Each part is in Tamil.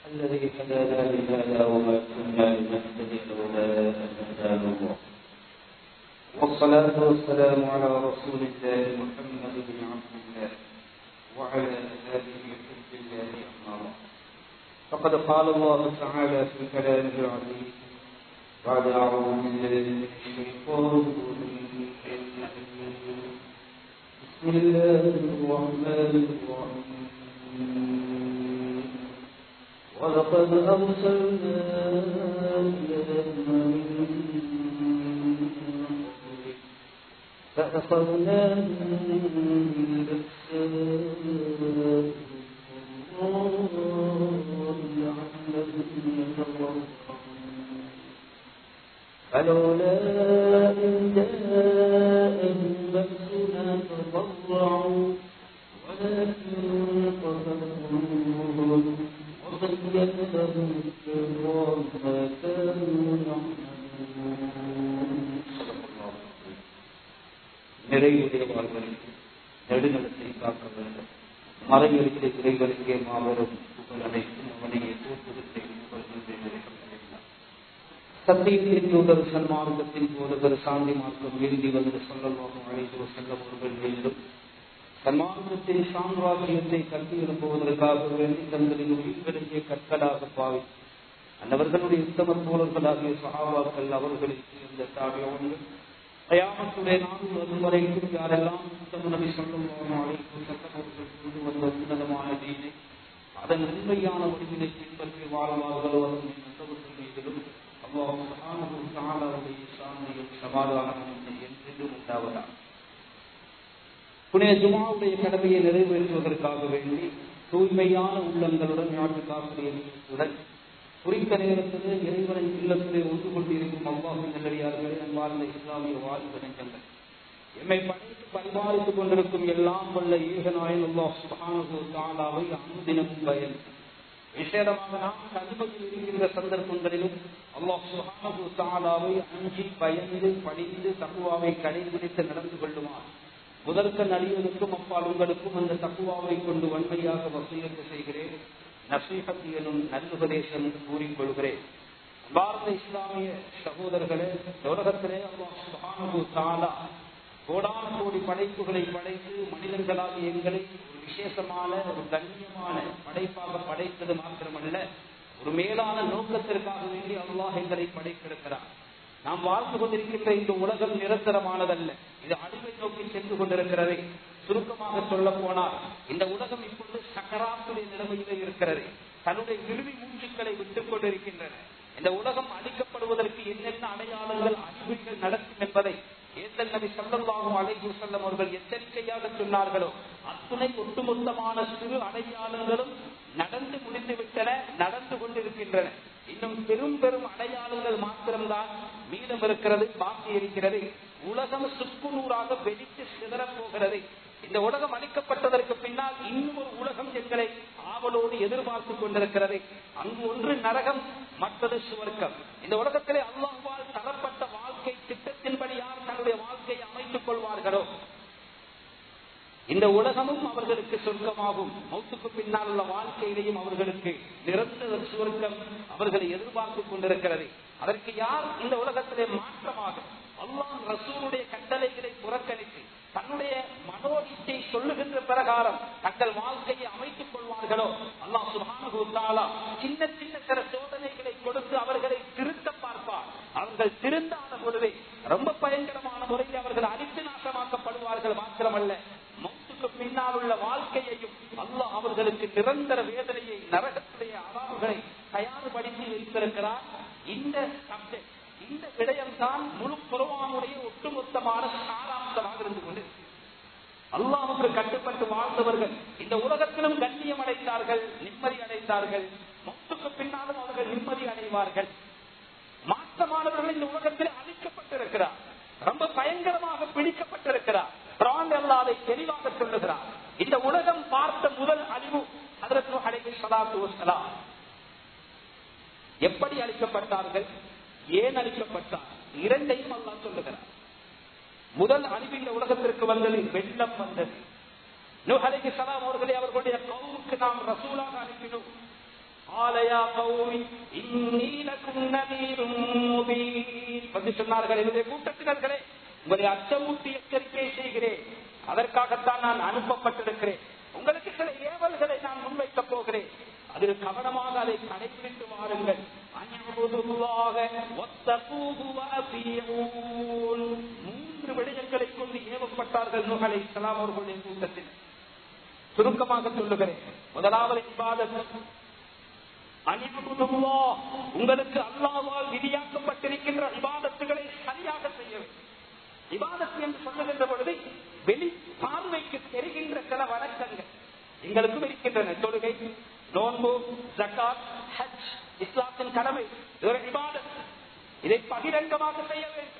الذي هدانا لهذا وما كنا لنهتدي لولا ان هدانا الله والصلاة والسلام على رسول الله محمد بن عبد الله وعلى آله حزب الله أما بعد فقد قال الله تعالى في كلامه العزيز بعد أعوذ بالله من الشيطان الرجيم بسم الله الرحمن الرحيم ولقد أرسلنا إلى أمم من قبلك فأخذناهم بالبأساء والضراء لعلهم يتضرعون فلولا إن جاءهم بأسنا تضرعوا ولكن قتلهم وزين لهم الشيطان ما كانوا يعملون நிறைவுடையவர்களுக்கு நெடுநிலத்தை காக்க வேண்டும் மறையளித்த இறைவனுக்கே மாபெரும் புகழ் அனைத்தும் அவனையே தூக்குவித்தை சத்தியத்தின் தூதர் சன்மார்க்கத்தின் போதகர் சாந்தி மார்க்கம் எழுதி வந்து சொல்லமாக அழைத்து செல்லும் அவர்கள் மீண்டும் சன்மார்க்கத்தின் சாம்ராஜ்யத்தை கட்டி எழுப்புவதற்காக வேண்டி தங்களின் உயிர்களிலே கற்களாக பாவி அந்தவர்களுடைய உத்தம தோழர்களாகிய சகாபாக்கள் அவர்களுக்கு இருந்த தாவியவர்கள் கயாமத்துடைய நாள் வரும் வரைக்கும் யாரெல்லாம் உத்தம நபி சொல்லும் அழைப்பு சட்டமர்கள் கொண்டு வந்த உன்னதமான தீனை அதன் உண்மையான வடிவினை பின்பற்றி வாழ்வார்களோ அதன் நல்லவர்கள் மீதிலும் அல்லாஹுடைய சாந்தியும் சமாதானமும் என்றென்றும் உண்டாவதா புனித ஜுமாவுடைய கடமையை நிறைவேற்றுவதற்காக வேண்டி தூய்மையான உள்ளங்களுடன் ஞாபகத்துடன் குறித்த நேரத்தில் இறைவனின் இல்லத்திலே ஒன்று கொண்டிருக்கும் அவ்வாறு நல்லடியார்களே அன்பார்ந்த இஸ்லாமிய வாழ்வு நெஞ்சங்கள் எம்மை படைத்து பரிபாலித்துக் கொண்டிருக்கும் எல்லாம் வல்ல ஏகநாயன் அல்லாஹ் சுபானு தாலாவை அனுதினமும் பயன் விசேடமாக நாம் கல்வத்தில் இருக்கின்ற சந்தர்ப்பங்களிலும் அல்லாஹ் சுஹானு தாலாவை அஞ்சி பயந்து படிந்து தக்குவாவை கடைபிடித்து நடந்து கொள்ளுமாறு முதற்க நடிகனுக்கும் அப்பால் உங்களுக்கும் அந்த தக்குவாவை கொண்டு வன்மையாக வசூலித்து செய்கிறேன் நசீகத் எனும் நல்லுபதேசம் கூறிக்கொள்கிறேன் பாரத இஸ்லாமிய சகோதரர்களே உலகத்திலே அல்லாஹ் சுஹானு தாலா கோடான கோடி படைப்புகளை படைத்து மனிதர்களாகிய எங்களை ஒரு விசேஷமான ஒரு கண்ணியமான படைப்பாக படைத்தது மாத்திரமல்ல ஒரு மேலான நோக்கத்திற்காக வேண்டி அல்லாஹ் எங்களை படைத்திருக்கிறார் நாம் வாழ்ந்து கொண்டிருக்கின்ற இந்த உலகம் நிரந்தரமானதல்ல இது அழிவை நோக்கி சென்று கொண்டிருக்கிறது சுருக்கமாக சொல்ல போனால் இந்த உலகம் இப்பொழுது சக்கராத்துடைய நிலைமையிலே இருக்கிறது தன்னுடைய இறுதி மூச்சுக்களை விட்டுக் கொண்டிருக்கின்றன இந்த உலகம் அழிக்கப்படுவதற்கு என்னென்ன அடையாளங்கள் அறிவுகள் நடக்கும் என்பதை ஏத்தல் நபி சல்லல்லாஹும் அலைஹி செல்லம் அவர்கள் எச்சரிக்கையாக சொன்னார்களோ அத்துணை ஒட்டுமொத்தமான சிறு அடையாளங்களும் நடந்து முடிந்து விட்டன நடந்து கொண்டிருக்கின்றன இன்னும் பெரும் பெரும் அடையாளங்கள் மாத்திரம்தான் மீதம் இருக்கிறது பாக்கி இருக்கிறது உலகம் சுக்குநூறாக வெடித்து சிதறப் போகிறது இந்த உலகம் அளிக்கப்பட்டதற்கு பின்னால் இன்னும் ஒரு உலகம் எங்களை ஆவலோடு எதிர்பார்த்து கொண்டிருக்கிறது அங்கு ஒன்று நரகம் மற்றது சுவர்க்கம் இந்த உலகத்திலே அல்லாஹ்வால் தரப்பட்ட வாழ்க்கை திட்டத்தின்படி யார் தன்னுடைய வாழ்க்கையை அமைத்துக் கொள்வார்களோ இந்த உலகமும் அவர்களுக்கு சொர்க்கமாகும் மௌத்துக்கு பின்னால் உள்ள வாழ்க்கையிலையும் அவர்களுக்கு நிரந்தர சுவர்க்கம் அவர்களை எதிர்பார்த்து கொண்டிருக்கிறது அதற்கு யார் இந்த உலகத்திலே மாற்றமாக அல்லாஹ் ரசூலுடைய கட்டளைகளை புறக்கணித்து தன்னுடைய மனோதித்தை சொல்லுகின்ற பிரகாரம் தங்கள் வாழ்க்கையை அமைத்துக் கொள்வார்களோ அல்லாஹ் சுபானுகுத்தாலா சின்ன சின்ன சில சோதனைகளை கொடுத்து அவர்களை திருத்த பார்ப்பார் அவர்கள் திருந்தாத பொழுதே ரொம்ப பயங்கரமான முறையில் அவர்கள் அழித்து நாசமாக்கப்படுவார்கள் மாத்திரமல்ல மௌத்துக்கு பின்னால் உள்ள வாழ்க்கையையும் அல்லாஹ் அவர்களுக்கு நிரந்தர வேதனையை நரகத்துடைய அவாவுகளை தயார்படுத்தி வைத்திருக்கிறார் இந்த சப்ஜெக்ட் இந்த விடயம்தான் முழு குரவானுடைய ஒட்டுமொத்தமான சாராம்சமாக இருந்து கொண்டு அல்லாவுக்கு கட்டுப்பட்டு வாழ்ந்தவர்கள் இந்த உலகத்திலும் கண்ணியம் அடைந்தார்கள் நிம்மதி அடைந்தார்கள் மொத்துக்கு பின்னாலும் அவர்கள் நிம்மதி அடைவார்கள் மாற்றமானவர்கள் இந்த உலகத்தில் அழிக்கப்பட்டிருக்கிறார் ரொம்ப பயங்கரமாக பிடிக்கப்பட்டிருக்கிறார் பிராண்ட் அல்லாதை தெளிவாக சொல்லுகிறார் இந்த உலகம் பார்த்த முதல் அழிவு அதற்கு அடைவை சலாத்து வசலாம் எப்படி அழிக்கப்பட்டார்கள் ஏன் அழிக்கப்பட்டார் இரண்டையும் அல்லா சொல்லுகிறார் முதல் அழிவு இந்த உலகத்திற்கு வந்தது வெள்ளம் வந்தது நூஹலைக்கு சலாம் அவர்களை அவர்களுடைய கவுமுக்கு நாம் ரசூலாக அனுப்பினோம் ஆலயா கௌமி இன்னீலக்கும் நதீரும் முபீன் வந்து சொன்னார்கள் என்னுடைய கூட்டத்தினர்களே உங்களை அச்சமூட்டி எச்சரிக்கை செய்கிறேன் அதற்காகத்தான் நான் அனுப்பப்பட்டிருக்கிறேன் உங்களுக்கு சில ஏவல்களை நான் முன்வைக்கப் போகிறேன் அதில் கவனமாக அதை கடைபிடித்து வாருங்கள் அன்புதுவாக ஒத்தபூது வஅதீஊன். மூன்று விடயங்களை கொண்டு ஏவப்பட்டார்கள் நூகலை சலாம் அவர்களுடைய கூட்டத்தில் சுருக்கமாக சொல்லுகிறேன் முதலாவது இபாதத் அனிபுதுல்லா உங்களுக்கு அல்லாவால் விதியாக்கப்பட்டிருக்கின்ற இபாதத்துகளை சரியாக செய்ய வேண்டும் இபாதத்து என்று சொல்லுகின்ற பொழுது வெளி பார்வைக்கு தெரிகின்ற சில வழக்கங்கள் எங்களுக்கும் இருக்கின்றன தொழுகை நோன்பு ஜக்காத் ஹஜ் இஸ்லாத்தின் கடமை இது ஒரு இபாதத் இதை பகிரங்கமாக செய்ய வேண்டும்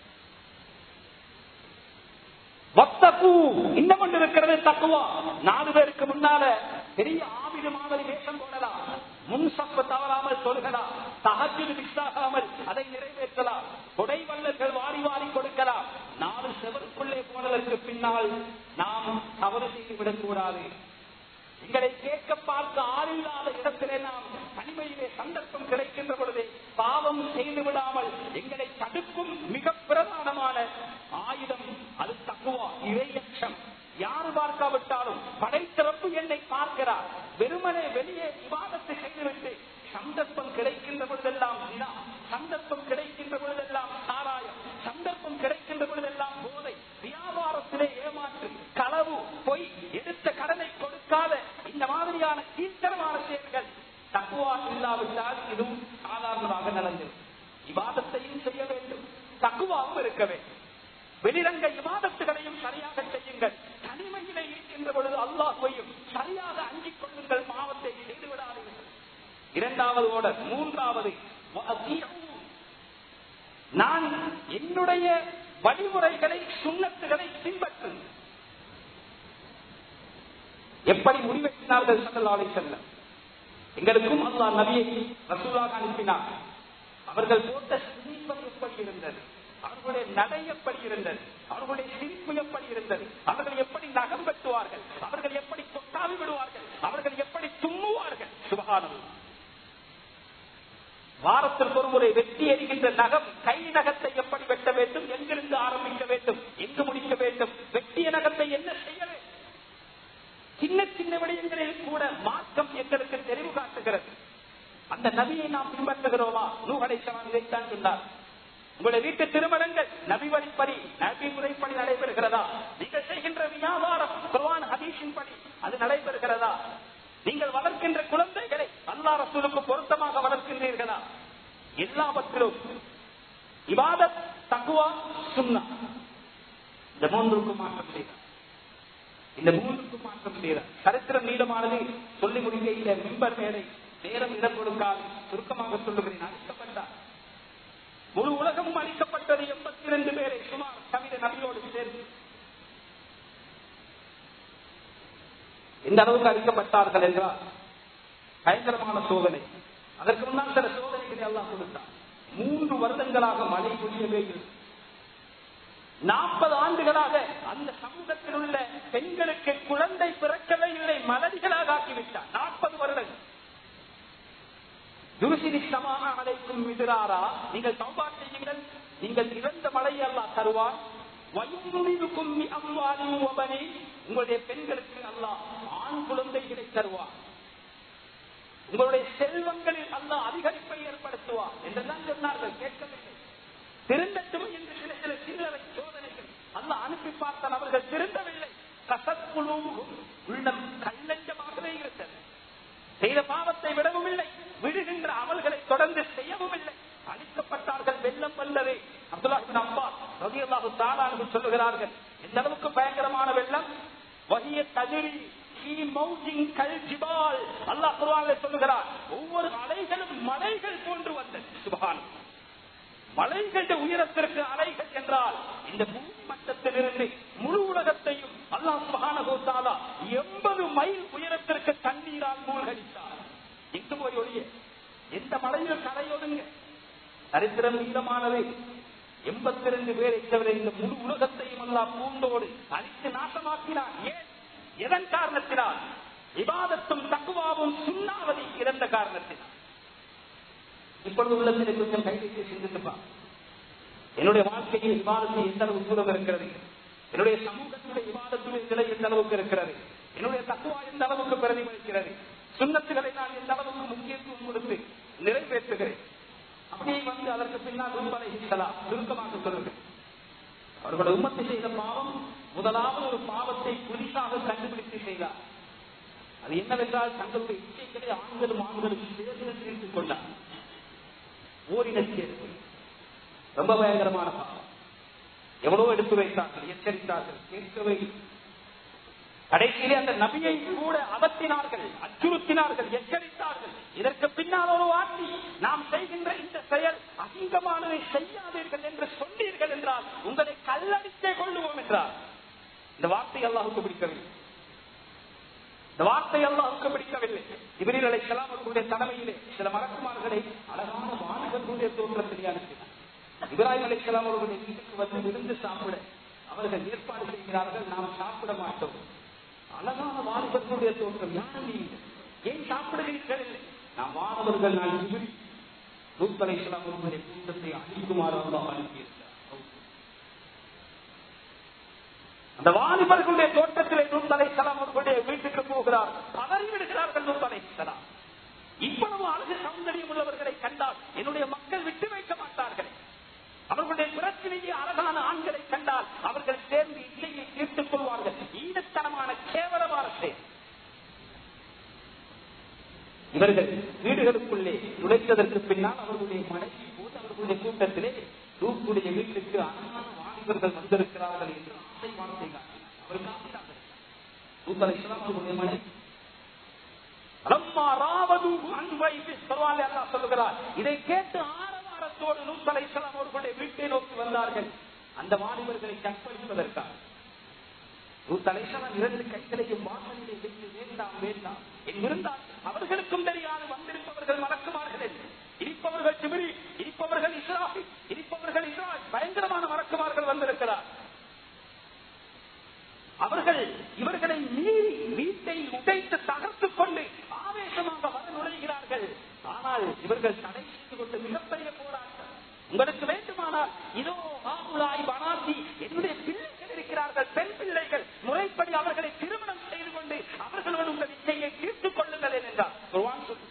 வத்தகு இன்னும் ஒன்று இருக்கிறது தக்குவா நாலு பேருக்கு முன்னால பெரிய ஆவிடு மாதிரி வேஷம் போடலாம் முன் சப்ப தவறாமல் தொழுகலாம் தகஜில் மிக்ஸாகாமல் அதை நிறைவேற்றலாம் கொடை வல்லர்கள் வாரி வாரி கொடுக்கலாம் நாலு செவருக்குள்ளே போனதற்கு பின்னால் நாம் தவறு செய்து விடக்கூடாது எங்களை கேட்க பார்க்க ஆளில்லாத இடத்திலே நாம் தனிமையிலே சந்தர்ப்பம் கிடைக்கின்ற பொழுது பாவம் செய்து விடாமல் எங்களை தடுக்கும் மிக பிரதானமான ஆயுதம் அது தக்குவா இறையச்சம் யாரு பார்க்காவிட்டாலும் படைத்திறப்பு என்னை பார்க்கிறார் வெறுமனே வெளியே விவாதத்தை செய்துவிட்டு சந்தர்ப்பம் கிடைக்கின்ற பொழுதெல்லாம் வினா சந்தர்ப்பம் கிடைக்கின்ற பொழுதெல்லாம் சாராயம் சந்தர்ப்பம் கிடைக்கின்ற பொழுதெல்லாம் போதை வியாபாரத்திலே ஏமாற்று களவு பொய் எடுத்த கடனை கொடுக்காத இந்த மாதிரியான கீழ்த்தரமான செயல்கள் தக்குவா இல்லாவிட்டால் இதுவும் சாதாரணமாக நடந்தது விவாதத்தையும் செய்ய வேண்டும் தக்குவாவும் இருக்க வேண்டும் வெளிரங்க விவாதத்துகளையும் சரியாக செய்யுங்கள் தனிமையிலே இருக்கின்ற பொழுது அல்லாஹையும் சரியாக அஞ்சிக் கொள்ளுங்கள் பாவத்தை செய்து விடாதீர்கள் இரண்டாவது ஓடர் மூன்றாவது வஅதீஉ. நான் என்னுடைய வழிமுறைகளை சுண்ணத்துகளை பின்பற்று எப்படி முடிவெட்டினார்கள் சல்லல்லாஹு அலைஹி வஸல்லம் எங்களுக்கும் அல்லாஹ் நபியை ரசூலாக அனுப்பினார் அவர்கள் போட்ட ஸ்லீப்பர் எப்படி இருந்தது அவர்களுடைய நடை எப்படி இருந்தது அவர்களுடைய சிரிப்பு எப்படி இருந்தது அவர்கள் எப்படி நகம் வெட்டுவார்கள் அவர்கள் எப்படி தொட்டாவி விடுவார்கள் அவர்கள் எப்படி தும்முவார்கள் சுபகானம் வாரத்திற்கு ஒரு முறை வெட்டி எறிகின்ற நகம் கை நகத்தை எப்படி வெட்ட வேண்டும் எங்கிருந்து ஆரம்பிக்க வேண்டும் எங்கு முடிக்க வேண்டும் வெட்டிய நகத்தை என்ன செய்ய வேண்டும் சின்ன சின்ன விடயங்களில் கூட மாற்றம் எங்களுக்கு தெளிவு காட்டுகிறது அந்த நபியை நாம் பின்பற்றுகிறோமா நூகடை சவான் இதைத்தான் சொன்னார் உங்களுடைய வீட்டு திருமணங்கள் நபி வழிப்படி நபி முறைப்படி நடைபெறுகிறதா நீங்கள் செய்கின்ற வியாபாரம் குர்ஆன் ஹதீஸின் படி அது நடைபெறுகிறதா நீங்கள் வளர்க்கின்ற குழந்தைகளை அல்லா ரசூலுக்கு பொருத்தமாக வளர்க்கின்றீர்களா எல்லாவற்றிலும் இபாதத் தக்குவா சுன்னா இந்த மூன்றுக்கு மாற்றம் செய்தார் இந்த மூன்றுக்கு மாற்றம் செய்தார் சரித்திரம் நீளமானது சொல்லி முடிக்க இந்த மிம்பர் மேடை நேரம் இடம் கொடுக்காது சுருக்கமாக சொல்லுகிறேன் அழிக்கப்பட்டார் முழு உலகமும் அளிக்கப்பட்டது எண்பத்தி இரண்டு பேரை சுமார் தவிர நபியோடு சேர்ந்து எந்த அளவுக்கு அளிக்கப்பட்டார்கள் என்றால் பயங்கரமான சோதனை அதற்கு முன்னால் சில சோதனைகளை எல்லாம் கொடுத்தார் மூன்று வருடங்களாக மழை பொழியவே இல்லை நாற்பது ஆண்டுகளாக அந்த சமூகத்தில் உள்ள பெண்களுக்கு குழந்தை பிறக்கவே இல்லை மலடிகளாக ஆக்கிவிட்டார் நாற்பது வருடங்கள் யுருசினி சமான அழைக்கும் எதிராரா நீங்கள் சௌபா செய்யுங்கள் நீங்கள் இறந்த மழையை அல்லாஹ் தருவார் வயதுக்கும் அம்வாலின் உபனி உங்களுடைய பெண்களுக்கு அல்லாஹ் ஆண் குழந்தைகளை தருவார் உங்களுடைய செல்வங்களில் அல்லாஹ் அதிகரிப்பை ஏற்படுத்துவார் என்றெல்லாம் சொன்னார்கள் கேட்கவில்லை திருந்தட்டும் என்று சில சில சில்லறை சோதனைகள் அல்லாஹ் அனுப்பி பார்த்தால் அவர்கள் திருந்தவில்லை கசக்குழுவும் உள்ளம் கல்லஞ்சமாகவே இருந்தது செய்த பாவத்தை விடவும் இல்லை விடுகின்ற அமல்களை தொடர்ந்து செய்யவும் இல்லை அழிக்கப்பட்டார்கள் வெள்ளம் வல்லவே அப்துல்லாஹின் அப்பா ரதியல்லாஹு தாலானு சொல்லுகிறார்கள் எந்த அளவுக்கு பயங்கரமான வெள்ளம் வகிய தகிரி அல்லாஹ் குர்ஆனிலே சொல்லுகிறார் ஒவ்வொரு அலைகளும் மலைகள் போன்று வந்தது சுபஹான் மலைகளுடைய உயரத்திற்கு அலைகள் என்றால் இந்த பூமி மட்டத்திலிருந்து முழு உலகத்தையும் அல்லாஹ் சுபஹானஹு எண்பது மைல் உயரத்திற்கு தண்ணீரால் மூழ்கடித்தார் எங்கு போய் ஒழிய எந்த மலையில் கரையொடுங்க சரித்திரம் நீளமானது எண்பத்தி ரெண்டு பேரை தவிர இந்த முழு உலகத்தையும் அல்லா பூண்டோடு அழித்து நாசமாக்கினார் ஏன் எதன் காரணத்தினால் இபாதத்தும் தக்குவாவும் சுண்ணாவதி இறந்த காரணத்தினால் இப்பொழுது உள்ளத்தில் கொஞ்சம் கை வைத்து சிந்தித்துப்பா என்னுடைய வாழ்க்கையில் விவாதத்தில் எந்த அளவு தூரம் இருக்கிறது என்னுடைய சமூகத்துடைய விவாதத்துடைய நிலை எந்த அளவுக்கு இருக்கிறது என்னுடைய தத்துவா எந்த அளவுக்கு பிரதிபலிக்கிறது சுண்ணத்துகளை நான் எந்த அளவுக்கு முக்கியத்துவம் கொடுத்து நிறைவேற்றுகிறேன் அப்படியே வந்து அதற்கு பின்னால் உண்பதை இருக்கலாம் சுருக்கமாக சொல்லுங்கள் அவர்களுடைய உம்மத்தை செய்த பாவம் முதலாவது ஒரு பாவத்தை புதிதாக கண்டுபிடித்து செய்தார் அது என்னவென்றால் தங்களுடைய இச்சைகளை ஆண்களும் ஆண்களும் சேர்ந்து தீர்த்துக் கொண்டார் ஓரின சேர்க்கை ரொம்ப பயங்கரமான பாவம் எவ்வளவு எடுத்து வைத்தார்கள் எச்சரித்தார்கள் கேட்கவே கடைசியிலே அந்த நபியை கூட அதட்டினார்கள் அச்சுறுத்தினார்கள் எச்சரித்தார்கள் இதற்கு பின்னால் ஒரு வார்த்தை நாம் செய்கின்ற இந்த செயல் அசிங்கமானதை செய்யாதீர்கள் என்று சொன்னீர்கள் என்றால் உங்களை கல்லடித்தே கொள்ளுவோம் என்றார் இந்த வார்த்தை அல்லாஹுக்கு பிடிக்கவில்லை இந்த வார்த்தை அல்லாஹுக்கு பிடிக்கவில்லை இவரில் அலைக்கலாம் அவர்களுடைய தலைமையிலே சில மலக்குமார்களை அழகான வாலிபர்களுடைய தோற்றத்திலே அனுப்பினார் இப்ராஹிம் அலைக்கலாம் அவர்களுடைய வீட்டுக்கு வந்து விருந்து சாப்பிட அவர்கள் ஏற்பாடு செய்கிறார்கள் நாம் சாப்பிட மாட்டோம் அழகான வாலிபர்களுடைய தோற்றம் யாரும் நீங்கள் ஏன் சாப்பிடுகிறீர்கள் இல்லை நாம் மாணவர்கள் நான் ஜிபிரி லூத் அலைக்கலாம் அவர்களுடைய கூட்டத்தை அழிக்குமாறு அல்லாஹ் அனுப்பியிருக்கிறார் அந்த வாலிபர்களுடைய தோட்டத்திலே நூத் அலைக்கலாம் அவர்களுடைய வீட்டுக்கு போகிறார் பதறி விடுகிறார்கள் நூத் அலைக்கலாம் இவ்வளவு அழகு சௌந்தரியம் உள்ளவர்களை கண்டால் என்னுடைய மக்கள் விட்டு வைக்க மாட்டார்கள் அவர்களுடைய பிரச்சனையை அழகான ஆண்களை கண்டால் அவர்கள் சேர்ந்து இல்லையை தீர்த்துக் கொள்வார்கள் ஈடத்தனமான கேவலமான செயல் இவர்கள் வீடுகளுக்குள்ளே நுழைத்ததற்கு பின்னால் அவர்களுடைய மனைவி போது அவர்களுடைய கூட்டத்திலே லூத்துடைய வீட்டுக்கு அழகான வாலிபர்கள் வந்திருக்கிறார்கள் என்று ஆசை வார்த்தை காட்டினார் அவர் காட்டினார்கள் லூத் அலைஹிஸ்ஸலாம் அவர்களுடைய மனைவி சொல்லுகிறார் இதை கேட்டு ஆரவாரத்தோடு நூத்தலை அவர்களுடைய வீட்டை நோக்கி வந்தார்கள் அந்த வாலிபர்களை கற்பழிப்பதற்காக நூத்தலைசலம் இரண்டு கைகளையும் வாசலிலே வைத்து வேண்டாம் வேண்டாம் என்றிருந்தால் அவர்களுக்கும் தெரியாது வந்திருப்பவர்கள் மறக்குமார்கள் என்று இருப்பவர்கள் சிபிரி இருப்பவர்கள் இஸ்ராஃபி இருப்பவர்கள் இஸ்ராய் பயங்கரமான மறக்குமார்கள் வந்திருக்கிறார் அவர்கள் இவர்களை மீறி வீட்டை உடைத்து தகர்த்துக் கொண்டு ஆவேசமாக வர நுழைகிறார்கள் ஆனால் இவர்கள் தடை செய்து கொண்டு மிகப்பெரிய போராட்டம் உங்களுக்கு வேண்டுமானால் இதோ ஆகுலாய் பனாசி என்னுடைய பிள்ளைகள் இருக்கிறார்கள் பெண் பிள்ளைகள் முறைப்படி அவர்களை திருமணம் செய்து கொண்டு அவர்களோடு உங்கள் இச்சையை தீர்த்துக் கொள்ளுங்கள் என்றார் குர்ஆன் சொல்லு.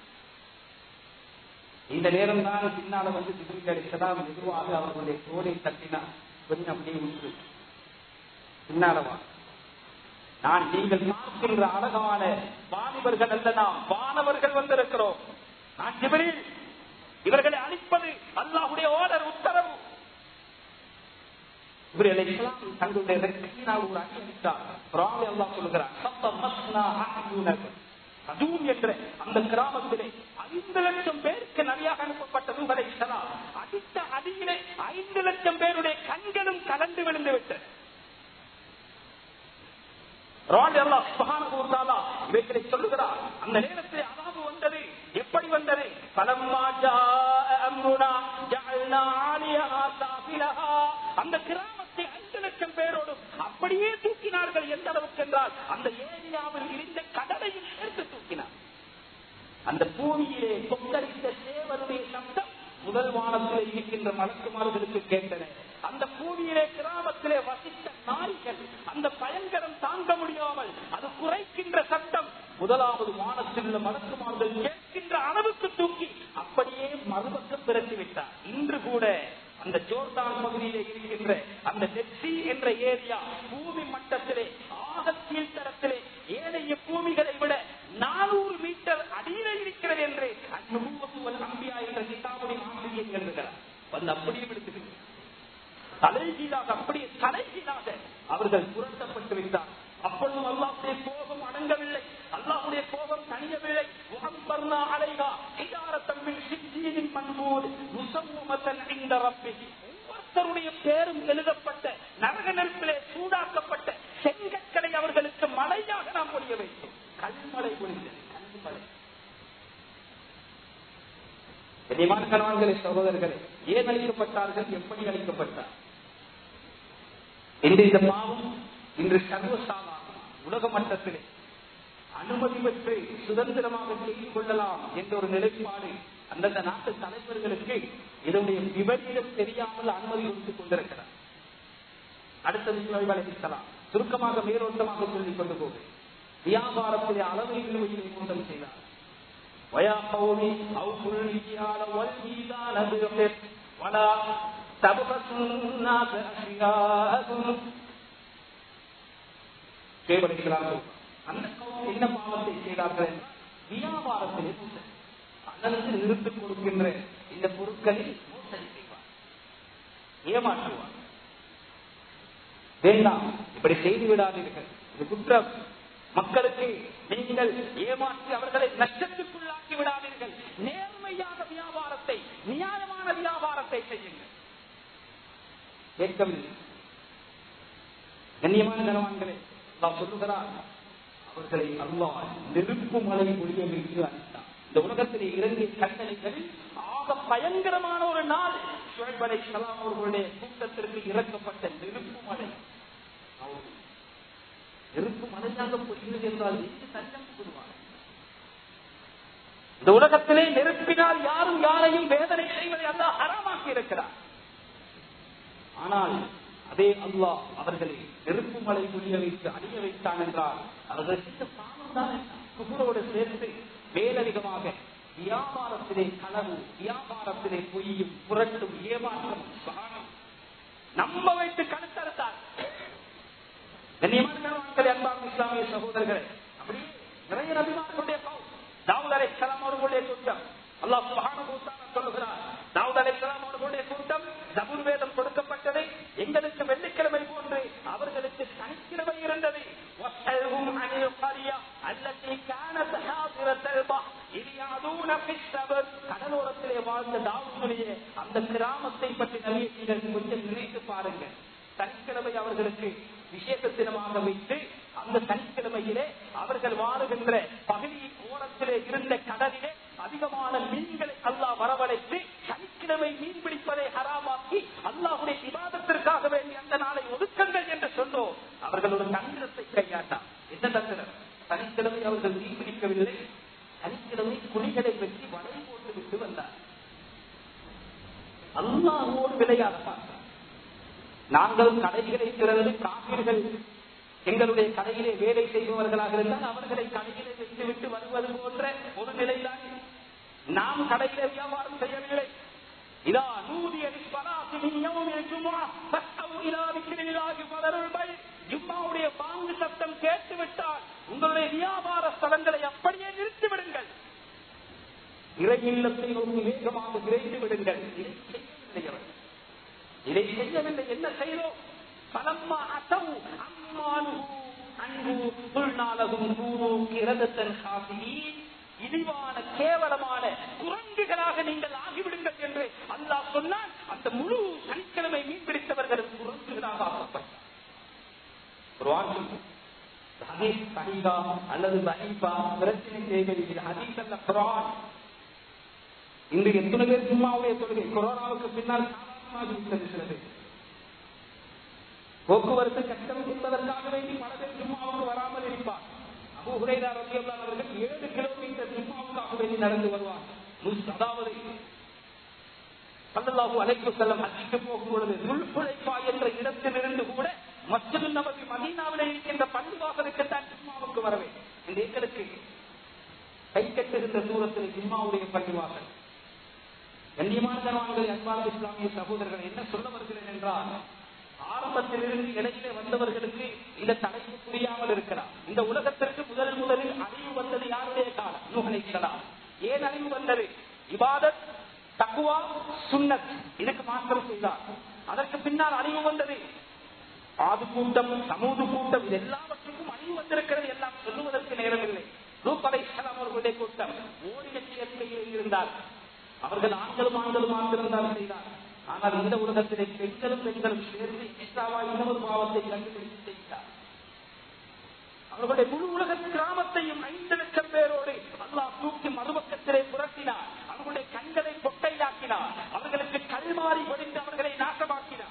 இந்த நேரம் தான் பின்னால வந்து திடீர் அடித்ததால் மெதுவாக அவர்களுடைய தோலை தட்டினார் கொஞ்சம் அப்படியே உண்டு பின்னாலவா நான் நீங்கள் பார்க்கின்ற அழகான வாலிபர்கள் அல்ல நாம் வானவர்கள் வந்திருக்கிறோம் நான் ஜிபரில் இவர்களை அழிப்பது அல்லாஹுடைய ஓடர் உத்தரவு இவர்களை இஸ்லாம் தங்களுடைய ரெக்கையினால் ஒரு அடி அடித்தார் குரான் அல்லாஹ் சொல்லுகிறார் சத்தம் மஸ்னா அஹ்யூனகும். சதூம் என்ற அந்த கிராமத்திலே ஐந்து லட்சம் பேருக்கு நபியாக அனுப்பப்பட்ட நூகலை இஸ்லாம் அடித்த அடியிலே ஐந்து லட்சம் பேருடைய கண்களும் கலந்து விழுந்து விட்டது ராஜ் அல்லாஹ் சுப்ஹானஹு வ தஆலா இவைகளை சொல்லுகிறார் அந்த நேரத்தில் அதாவது வந்தது எப்படி வந்தது பலம்மா ஜாஅ அம்ருனா ஜஅல்னா ஆலியஹா சாஃபிலஹா அந்த கிராமத்தை ஐந்து லட்சம் பேரோடு அப்படியே தூக்கினார்கள் எந்த அளவுக்கு என்றால் அந்த ஏரியாவில் இருந்த கடலையும் சேர்த்து தூக்கினார் அந்த பூமியிலே கொந்தளித்த சேவருடைய சப்தம் முதல் வானத்திலே இருக்கின்ற மலக்குமார்களுக்கு கேட்டன அந்த பூமியிலே கிராமத்திலே வசித்த நாய்கள் அந்த பயங்கரம் தாங்க முடியாமல் அது குறைக்கின்ற சட்டம் முதலாவது வானத்தில் உள்ள மலக்குமார்கள் கேட்கின்ற அளவுக்கு தூக்கி அப்படியே மறுபக்கம் திரட்டி விட்டார் இன்று கூட அந்த ஜோர்தான் பகுதியிலே இருக்கின்ற அந்த டெக்ஸி என்ற ஏரியா பூமி மட்டத்திலே ஆக கீழ்த்தரத்திலே ஏனைய பூமிகளை விட நானூறு மீட்டர் அடியிலே இருக்கிறது என்று அந்நுபுவத்துவல் அம்பியா என்ற கிதாபுடைய ஆசிரியர் எழுதுகிறார் வந்து அப்படியே விடுத்துகிறார் தலைகீழாக அப்படியே தலைகீழாக அவர்கள் புரட்டப்பட்டு விட்டார் அப்பொழுதும் அல்லாஹுடைய கோபம் அடங்கவில்லை அல்லாஹுடைய கோபம் தணியவில்லை முகம்பர்னா அலைகா இதாரத்தம்பில் சித்தியின் பண்போடு முசம்முமத்தன் இந்த ரப்பி ஒவ்வொருத்தருடைய பேரும் எழுதப்பட்ட நரக நெருப்பிலே சூடாக்கப்பட்ட செங்கற்களை அவர்களுக்கு மழையாக நாம் பொழிய வைத்தோம் கல்மழை பொழிந்தது கல்மழை கண்ணியமான கணவான்களே சகோதரர்களே ஏன் அளிக்கப்பட்டார்கள் எப்படி அளிக்கப்பட்டார் இன்று இந்த பாவம் இன்று சர்வசாதாரணம் உலக மட்டத்திலே அனுமதி பெற்று சுதந்திரமாக செய்து கொள்ளலாம் என்ற ஒரு நிலைப்பாடு அந்தந்த நாட்டு தலைவர்களுக்கு இதனுடைய விபரீதம் தெரியாமல் அனுமதி கொடுத்துக் கொண்டிருக்கிறார் அடுத்தது நோய்வாளிக்கலாம் சுருக்கமாக மேலோட்டமாக சொல்லிக் கொண்டு போகு வியாபாரத்திலே அளவை நிலுவையில் மூலம் செய்தார் ويا قوم أوفوا المكيال والميزان بالقسط ولا تبخسوا الناس أشياءهم கேவலிக்கிறார்கள் அந்த கவுன் என்ன பாவத்தை செய்தார்கள் வியாபாரத்திலே மோசடி அதற்கு நிறுத்திக் கொடுக்கின்ற இந்த பொருட்களில் மோசடி செய்வார் ஏமாற்றுவார் வேண்டாம் இப்படி செய்து விடாதீர்கள் இது குற்றம் மக்களுக்கு நீங்கள் ஏமாற்றி அவர்களை நஷ்டத்துக்குள்ளாக்கி விடாதீர்கள் நேர்மையான வியாபாரத்தை நியாயமான வியாபாரத்தை செய்யுங்கள் கேட்கவில்லை கண்ணியமான கனவான்களே நான் சொல்லுகிறார் அவர்களை அல்லாஹ் நெருப்பு மலை ஒழிய வைத்து அளித்தார் இந்த உலகத்திலே இறங்கிய கட்டளைகளில் ஆக பயங்கரமான ஒரு நாள் ஷுவைப் அலைஹிஸ்ஸலாம் அவர்களுடைய கூட்டத்திற்கு இறக்கப்பட்ட நெருப்பு மலை நெருப்பு மலையாக பொய்கிறது என்றால் எங்கு தஞ்சம் புகுவார் இந்த உலகத்திலே நெருப்பினால் யாரும் யாரையும் வேதனை செய்வதை அல்லாஹ் ஹராமாக்கி இருக்கிறார் ஆனால் அதே அல்லாஹ் அவர்களை நெருப்பு மலை புரிய வைத்து அணிய வைத்தான் என்றால் அவர்கள் செய்த பாவம் தான் குபுரோடு சேர்த்து மேலதிகமாக வியாபாரத்திலே களவு வியாபாரத்திலே பொய்யும் புரட்டும் ஏமாற்றம் சாணம் நம்ப வைத்து கழுத்தறுத்தார் கண்ணியமான மக்கள் அன்பார்ந்த இஸ்லாமிய சகோதரர்களே அப்படி நிறைய நபிமார்களுடைய தாவூத் அலை சலாம் அவர்களுடைய கூட்டம் அல்லாஹ் சுப்ஹானஹு வ தஆலா சொல்லுகிறார் தாவூத் அலை சலாம் அவர்களுடைய கூட்டம் ஜபூர் வேதம் கொடுக்கப்பட்டது எங்களுக்கு வெள்ளிக்கிழமை போன்று அவர்களுக்கு சனிக்கிழமை இருந்தது வஸ்அல்ஹும் அனில் கரியா அல்லதி கானத் ஹாதிரத்தல் பஹ் இத் யாதூன ஃபிஸ் சபர் கடலோரத்திலே வாழ்ந்த தாவூதுடைய அந்த கிராமத்தை பற்றி நபியை நீங்கள் கொஞ்சம் நினைத்து பாருங்கள் சனிக்கிழமை அவர்களுக்கு விசேஷ தினமாக வைத்து அந்த சனிக்கிழமையிலே அவர்கள் வாழுகின்ற பகுதியின் ஓரத்திலே இருந்த கடலிலே அதிகமான மீன்களை அல்லாஹ் வரவழைத்து சனிக்கிழமை மீன் பிடிப்பதை ஹராமாக்கி அல்லாஹுடைய விவாதத்திற்காக வேண்டி அந்த நாளை ஒதுக்குங்கள் என்று சொன்னோம் அவர்கள் ஒரு தந்திரத்தை கையாட்டார் என்ன தந்திரம் சனிக்கிழமை அவர்கள் மீன் பிடிக்கவில்லை சனிக்கிழமை குழிகளை வெட்டி வலை போட்டு விட்டு வந்தார் அல்லாஹோடு விளையாட பார்த்தார் நாங்கள் கடைகளை திறந்து காப்பீர்கள் எங்களுடைய கடையிலே வேலை செய்பவர்களாக இருந்தால் அவர்களை கடையிலே வைத்துவிட்டு வருவது போன்ற ஒரு நிலைதான் நாம் கடையிலே வியாபாரம் செய்யவில்லை இதா நூதிய ஜும்மாவுடைய பாங்கு சத்தம் கேட்டுவிட்டால் உங்களுடைய வியாபார ஸ்தலங்களை அப்படியே நிறுத்திவிடுங்கள் இறை இல்லத்தை நோக்கி வேகமாக விரைந்து விடுங்கள் இதை செய்யவில்லை அவர்கள் இதை செய்யவில்லை என்ன செய்தோம் பலம்மா அசவு அம்மானு அன்பு புல்நாளகும் கூறு கிரதத்தன் காசி இழிவான கேவலமான குரங்குகளாக நீங்கள் ஆகிவிடுங்கள் என்று அல்லாஹ் சொன்னால் அந்த முழு சனிக்கிழமை மீன் பிடித்தவர்கள் குரங்குகளாக ஆக்கப்பட்டார் ஒரு வாக்கு ஹதீஸ் சஹீஹா அல்லது தஹீஃபா பிரச்சனை தேவையில்லை ஹதீஸ் அல்ல குரான் இன்று எத்தனை பேர் சும்மாவுடைய தொழுகை கொரோனாவுக்கு பின்னால் சாதாரணமாகிவிட்டது போக்குவரத்து கஷ்டம் என்பதற்காக வேண்டி பல பேர் ஜும்மாவுக்கு வராமல் இருப்பார் அபு ஹுரைரா ரலியல்லாஹு அவர்கள் ஏழு கிலோமீட்டர் ஜும்மாவுக்காக வேண்டி நடந்து வருவார் முஸ்- அதாவது சல்லல்லாஹு அலைஹி வஸல்லம் ஹஜ்ஜுக்கு போகும் பொழுது துல்ஹுலைஃபா என்ற இடத்திலிருந்து கூட மஸ்ஜிது நபவி மதீனாவிலே இருக்கின்ற பள்ளிவாசலுக்கு தான் ஜும்மாவுக்கு வரவே இந்த எங்களுக்கு கை கட்டுகின்ற தூரத்தில் ஜும்மாவுடைய பள்ளிவாசல் கண்ணியமான கனவான்களை அன்பான இஸ்லாமிய சகோதரர்கள் என்ன சொல்ல வருகிறேன் என்றால் ஆரம்பத்திலிருந்து இடையிலே வந்தவர்களுக்கு இந்த தலைப்பு புரியாமல் இருக்கலாம் இந்த உலகத்திற்கு முதல் முதலில் அழிவு வந்தது யாருடைய காலம் நூகலைக்கலாம் ஏன் அழிவு வந்தது இபாதத் தக்குவா சுன்னத் இதுக்கு மாற்றம் செய்தார் அதற்கு பின்னால் அழிவு வந்தது ஆது கூட்டம் சமூக கூட்டம் இது எல்லாவற்றுக்கும் அழிவு வந்திருக்கிறது எல்லாம் சொல்லுவதற்கு நேரமில்லை ரூபலை அவர்களுடைய கூட்டம் ஓடி லட்சியத்திலேயே இருந்தார் அவர்கள் ஆண்களும் ஆண்களும் மாத்திருந்தால் செய்தார் ஆனால் இந்த உலகத்திலே பெண்களும் பெண்களும் சேர்ந்து எக்ஸ்ட்ராவா இன்னொரு பாவத்தை கண்டுபிடித்து செய்தார் அவர்களுடைய முழு உலக கிராமத்தையும் ஐந்து லட்சம் பேரோடு அல்லாஹ் தூக்கி மறுபக்கத்திலே புரட்டினார் அவர்களுடைய கண்களை பொட்டையாக்கினார் அவர்களுக்கு கல்மாறி பொடிந்து அவர்களை நாசமாக்கினார்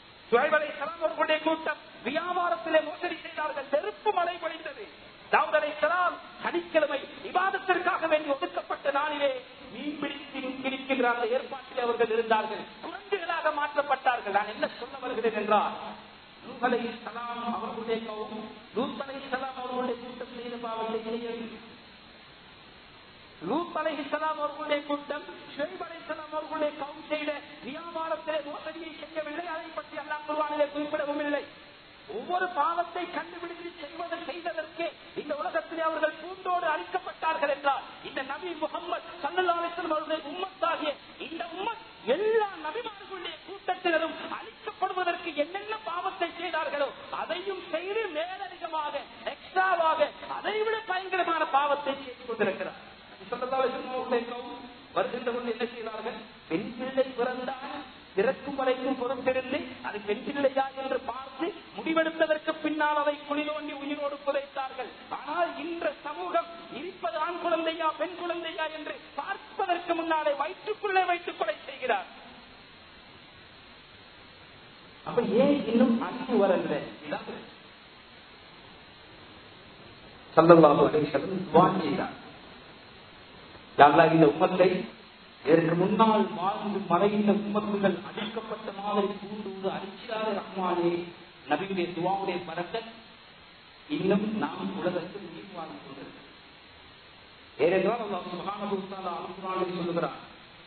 சுவைவலை அவர்களுடைய கூட்டம் வியாபாரத்திலே மோசடி செய்தார்கள் நெருப்பு மழை பொழிந்தது தாவதலை விவாதத்திற்காக வேண்டி ஒதுக்கப்பட்ட நாளிலே மீன் பிடித்து பிடிக்கின்ற அந்த ஏற்பாட்டில் அவர்கள் இருந்தார்கள் குரங்குகளாக மாற்றப்பட்டார்கள் நான் என்ன சொல்ல வருகிறேன் என்றால் லூத் அலைஹிஸ்ஸலாம் அவர்களுடைய கௌம் லூத் அலைஹிஸ்ஸலாம் அவர்களுடைய கூட்டம் செய்த பாவத்தை செய்யவில்லை லூத் அலைஹிஸ்ஸலாம் அவர்களுடைய கூட்டம் ஷுவைப் அலைஹிஸ்ஸலாம் அவர்களுடைய கௌம் செய்த வியாபாரத்திலே மோசடியை செய்யவில்லை அதை பற்றி அல்லாஹ் குர்ஆனிலே குறிப்பிடவும் இல்லை ஒவ்வொரு பாவத்தை கண்டுபிடித்து செய்வதை செய்ததற்கு இந்த உலகத்திலே அவர்கள் பூண்டோடு அழிக்கப்பட்டார்கள் என்றால் இந்த நபி முகமது சல்லல்லாஹு அலைஹி வஸல்லம் அவருடைய உம்மத்தாகிய இந்த உம்மத் எல்லா நபிமார்களுடைய கூட்டத்தினரும் அழிக்கப்படுவதற்கு என்னென்ன பாவத்தை செய்தார்களோ அதையும் செய்து மேலதிகமாக எக்ஸ்ட்ராவாக அதைவிட பயங்கரமான பாவத்தை செய்து கொண்டிருக்கிறார் சல்லல்லாஹு அலைஹி வஸல்லம் அவர்களுடைய கௌம் வருகின்றவர்கள் என்ன செய்தார்கள் பெண் பிள்ளை பிறந்தால் பிறக்கும் வரைக்கும் பொறுத்திருந்து அது பெண் பிள்ளையா என்று பார்த்து முடிவெடுத்ததற்கு பின்னால் அதை குளிரோண்டி உயிரோடு புதைத்தார்கள் ஆனால் இன்ற சமூகம் இருப்பது ஆண் குழந்தையா பெண் குழந்தையா என்று பார்ப்பதற்கு முன்னாலே வயிற்றுக்குள்ளே வைத்துக் கொலை செய்கிறார் அப்ப ஏன் இன்னும் அழிவு வரவில்லை இதான் சல்லல்லாஹு அலைஹி வஸல்லம் துஆ செய்தார் யா அல்லாஹ் இந்த உம்மத்தை இதற்கு முன்னால் வாழ்ந்து மறைந்த உம்மத்துகள் அழிக்கப்பட்ட மாதிரி கூண்டுவது அழிச்சாத ரஹ்மானே நபியுடைய துவாவுடைய பறக்கத் இன்னும் நாம் உலகத்தில் உயிர் வாழ்ந்து கொண்டிருக்கிறோம் ஏனென்றால் அல்லாஹ் சுப்ஹானஹு வ தஆலா அல்குர்ஆனில் சொல்லுகிறார்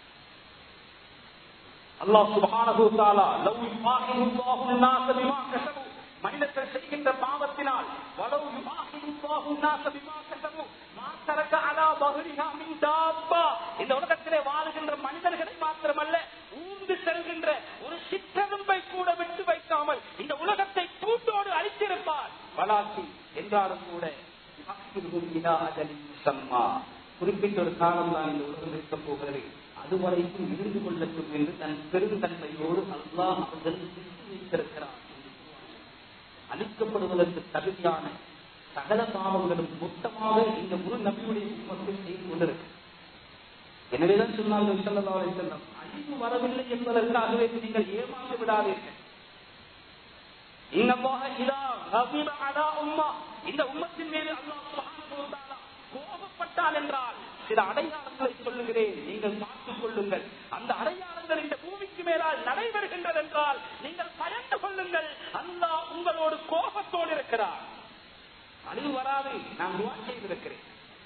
அல்லாஹ் சுப்ஹானஹு வ தஆலா லவ் யுஆஹிதுல்லாஹு الناس بما كسبوا மனிதர்கள் செய்கின்ற பாவத்தினால் வலவு யுஆஹிதுல்லாஹு الناس بما كسبوا ما ترك على ظهرها من دابة இந்த உலகத்திலே வாழுகின்ற மனிதர்களை மாத்திரமல்ல ஊர்ந்து செல்கின்ற ஒரு சிற்றெலும்பை கூட விட்டு வைக்காமல் இந்த உலகத்தை கூட்டோடு அழித்திருப்பார் வலாசி என்றாலும் கூட யுஅஹிதுஹும் இலா அஜலின் முஸம்மா. குறிப்பிட்ட ஒரு காலம் தான் இந்த உலகம் இருக்க போகிறது அதுவரைக்கும் இருந்து கொள்ளட்டும் என்று தன் பெருந்தன்மையோடு அல்லாஹ் அவர்கள் விட்டு வைத்திருக்கிறார் அழிக்கப்படுவதற்கு தகுதியான சகல பாவங்களும் மொத்தமாக இந்த முழு நபியுடைய உம்மத்தில் செய்து கொண்டிருக்கு எனவேதான் சொன்னார்கள் ஸல்லல்லாஹு அலைஹி வஸல்லம் அழிவு வரவில்லை என்பதற்காகவே நீங்கள் ஏமாந்து விடாதீர்கள் இன்னல்லாஹ இதா கஸிப அலா உம்மா இந்த உம்மத்தின் மீது அல்லாஹ் சுப்ஹானஹு வ தஆலா கோபப்பட்டால் என்றால் சில அடையாளங்களை சொல்லுகிறேன் நீங்கள் பார்த்துக் கொள்ளுங்கள் அந்த அடையாளங்கள் இந்த பூமிக்கு மேலால் நடைபெறுகின்றது என்றால் நீங்கள் பயந்து கொள்ளுங்கள் அல்லாஹ் உங்களோடு கோபத்தோடு இருக்கிறார் அழிவு வராது நான் துவா செய்திருக்கிறேன்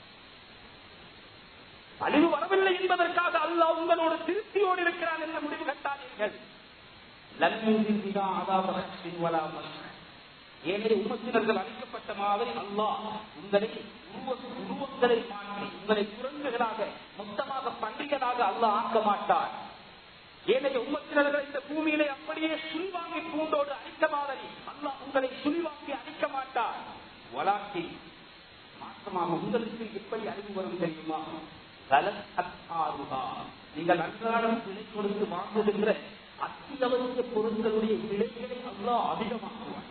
அழிவு வரவில்லை என்பதற்காக அல்லாஹ் உங்களோடு திருப்தியோடு இருக்கிறான் என்ற முடிவு கட்டாதீர்கள் லன்மின் பிதா அதாப ஹஸ்ஸின் வலா மஸ்ஹ. ஏனெனில் உம்மத்தினர்கள் அழிக்கப்பட்ட மாதிரி அல்லாஹ் உங்களை உருவ உருவங்களை மாற்றி உங்களை குரங்குகளாக மொத்தமாக பண்டிகளாக அல்லாஹ் ஆக்க மாட்டார் ஏனைய உம்மத்தினர்கள் இந்த பூமியிலே அப்படியே சுழிவாங்கி பூண்டோடு அழிக்க மாதிரி அல்லாஹ் உங்களை சுழிவாங்கி அழிக்க மாட்டார் வலாக்கி மாற்றமாக உங்களுக்கு எப்படி அறிவு வரும் தெரியுமா கலத் அத்தாருகா. நீங்கள் அன்றாடம் விலை கொடுத்து வாங்குகின்ற அத்தியாவசிய பொருட்களுடைய விலைகளை அல்லாஹ் அதிகமாக்குவார்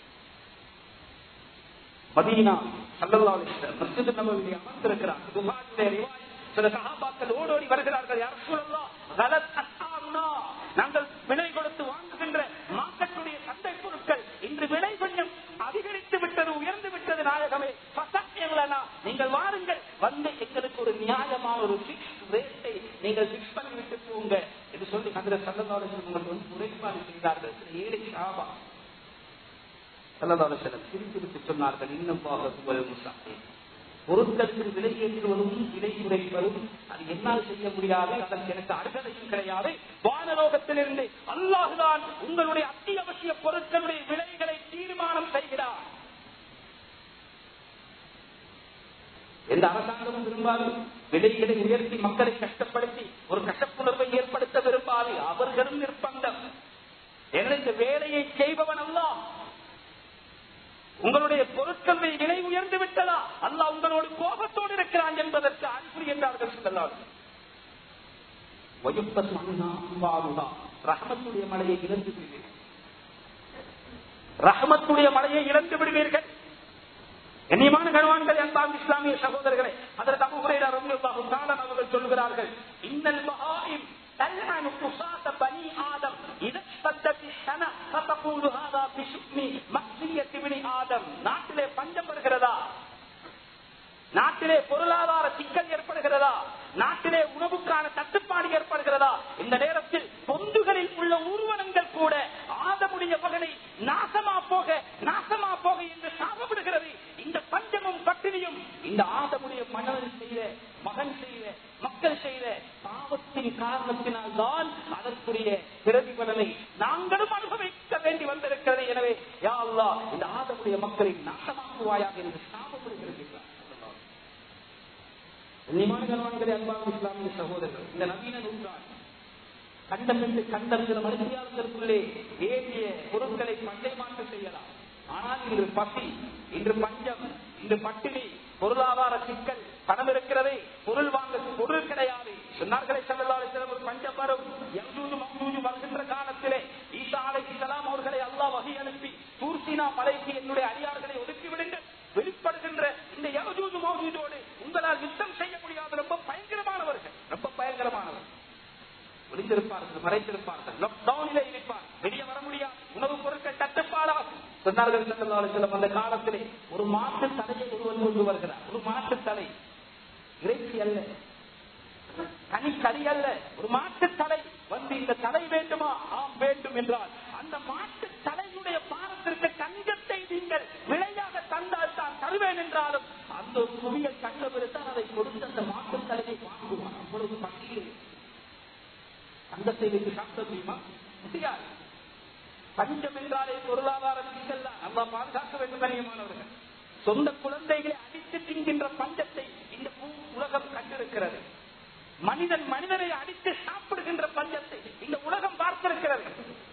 மதீனா சல்லல்லாஹு அலைஹி வஸல்லம் மஸ்ஜித் நபவியிலே அமர்ந்திருக்கிறார் புகாரிலே ரிவாயத் சில சஹாபாக்கள் ஓடோடி வருகிறார்கள் யார் ரசூலல்லாஹ் கலத் அத்தாருனா நாங்கள் விலை கொடுத்து வாங்குகின்ற மார்க்கெட்டுடைய சந்தை பொருட்கள் இன்று விலை கொஞ்சம் அதிகரித்து விட்டது உயர்ந்து விட்டது நாயகமே பசங்களா நீங்கள் வாருங்கள் வந்து எங்களுக்கு ஒரு நியாயமான ஒரு பிக்ஸ் ரேட்டை நீங்கள் பிக்ஸ் பண்ணி விட்டு போங்க என்று சொல்லி அந்த சல்லதாரர்கள் வந்து முறைப்பாடு செய்தார்கள் சில ஏழை சாபா சல்லதாரசலம் சிரித்து சொன்னார்கள் இன்னும் முசாஃபி பொருட்களுக்கு விலை ஏற்றுவதும் விலை குறைப்பதும் அது என்னால் செய்ய முடியாது அதற்கு எனக்கு அருகதையும் கிடையாது வானலோகத்திலிருந்து அல்லாஹுதான் உங்களுடைய அத்தியாவசிய பொருட்களுடைய விலைகளை தீர்மானம் செய்கிறார் எந்த அரசாங்கமும் விரும்பாது விலைகளை உயர்த்தி மக்களை கஷ்டப்படுத்தி ஒரு கஷ்டப்புணர்வை ஏற்படுத்த விரும்பாது அவர்களும் நிர்பந்தம் எனவே இந்த வேலையை செய்பவன் அல்லாஹ் உங்களுடைய பொருட்களுடைய விலை உயர்ந்து விட்டதா அல்லாஹ் உங்களோடு கோபத்தோடு இருக்கிறான் என்பதற்கு அறிகுறி என்றார்கள் சொல்லலாம் ரஹமத்துடைய மலையை இழந்து விடுவீர்கள் ரஹமத்துடைய மலையை இழந்து விடுவீர்கள் கண்ணியமான கருவான்கள் அன்பான் இஸ்லாமிய சகோதரர்களே அதற்கு அபு ஹுரைரா ரலியல்லாஹு தஆலா அவர்கள் சொல்கிறார்கள் இன்னல் மஹாரிம் تلعن قصاة بني آدم إذا اشتدت السنة فتقول هذا بشؤم مأسية ابن آدم நாட்டிலே பஞ்சம் வருகிறதா நாட்டிலே பொருளாதார சிக்கல் ஏற்படுகிறதா நாட்டிலே உணவுக்கான தட்டுப்பாடு ஏற்படுகிறதா இந்த நேரத்தில் பொந்துகளில் உள்ள ஊர்வலங்கள் கூட ஆதமுடைய மகனை நாசமா போக நாசமா போக என்று சாபப்படுகிறது இந்த பஞ்சமும் பட்டினியும் இந்த ஆதமுடைய மகன் செய்த மகன் செய்த மக்கள் செய்த பாவத்தின் காரணத்தினால் தான் அதற்குரிய பிரதிபலனை நாங்களும் அனுபவிக்க வேண்டி வந்திருக்கிறது எனவே யா அல்லாஹ் இந்த ஆதமுடைய மக்களை நாசமாக்குவாயாக என்று சாபப்படுகிறது கண்ணியமான கணவான்களே அன்பான இஸ்லாமிய சகோதரர்கள் இந்த நவீன நூற்றாண்டு கண்டம் என்று கண்டம் சில மனுஷியாளர்களுக்குள்ளே ஏறிய பொருட்களை பண்டை மாற்றம் செய்யலாம் ஆனால் இன்று பசி இன்று பஞ்சம் இன்று பட்டினி பொருளாதார சிக்கல் பணம் இருக்கிறதே பொருள் வாங்க பொருள் கிடையாது சொன்னார்களே செல்லலாறு சில பஞ்சம் வரும் எங்கூஜு மங்கூஜு வருகின்ற காலத்திலே ஈசா அலைக்கு சலாம் அவர்களை அல்லாஹ் வகை அனுப்பி தூர்சினா மலைக்கு என்னுடைய அடியார்களை ஒதுக்கி விடுங்கள் வெளிப்படுகின்ற இந்த யவஜூஜு மௌஜூஜோடு உங்களால் யுத்தம் செய்ய முடியாத ரொம்ப பயங்கரமானவர்கள் ரொம்ப பயங்கரமானவர்கள் ஒளிந்திருப்பார்கள் மறைத்திருப்பார்கள் லாக்டவுனிலே இருப்பார் வெளியே வர முடியாது உணவுப் பொருட்கள் தட்டுப்பாடாகும் சொன்னார்கள் ஸல்லல்லாஹு அலைஹி அந்த காலத்திலே ஒரு மாட்டு தலையை ஒருவன் கொண்டு வருகிறார் ஒரு மாட்டு தலை இறைச்சி அல்ல கனி கறி அல்ல ஒரு மாட்டு தலை வந்து இந்த தலை வேண்டுமா ஆம் வேண்டும் என்றால் அந்த மாட்டு தலையுடைய பாரத்திற்கு தங்கத்தை நீங்கள் விலையாக தந்தால் தான் தருவேன் என்றாலும் அந்த ஒரு குவியல் கண்டபிறத்தான் அதை கொடுத்து அந்த மாட்டு தலையை வாங்குவார் அவ்வளவு பட்டியல் தங்கத்தை வைத்து சாப்பிட முடியுமா முடியாது பஞ்சம் என்றாலே பொருளாதார சிக்கல் தான் அல்லா பாதுகாக்க வேண்டும் கண்ணியமானவர்கள் சொந்த குழந்தைகளை அடித்து தின்கின்ற பஞ்சத்தை இந்த பூ உலகம் கண்டிருக்கிறது மனிதன் மனிதனை அடித்து சாப்பிடுகின்ற பஞ்சத்தை இந்த உலகம் பார்த்திருக்கிறது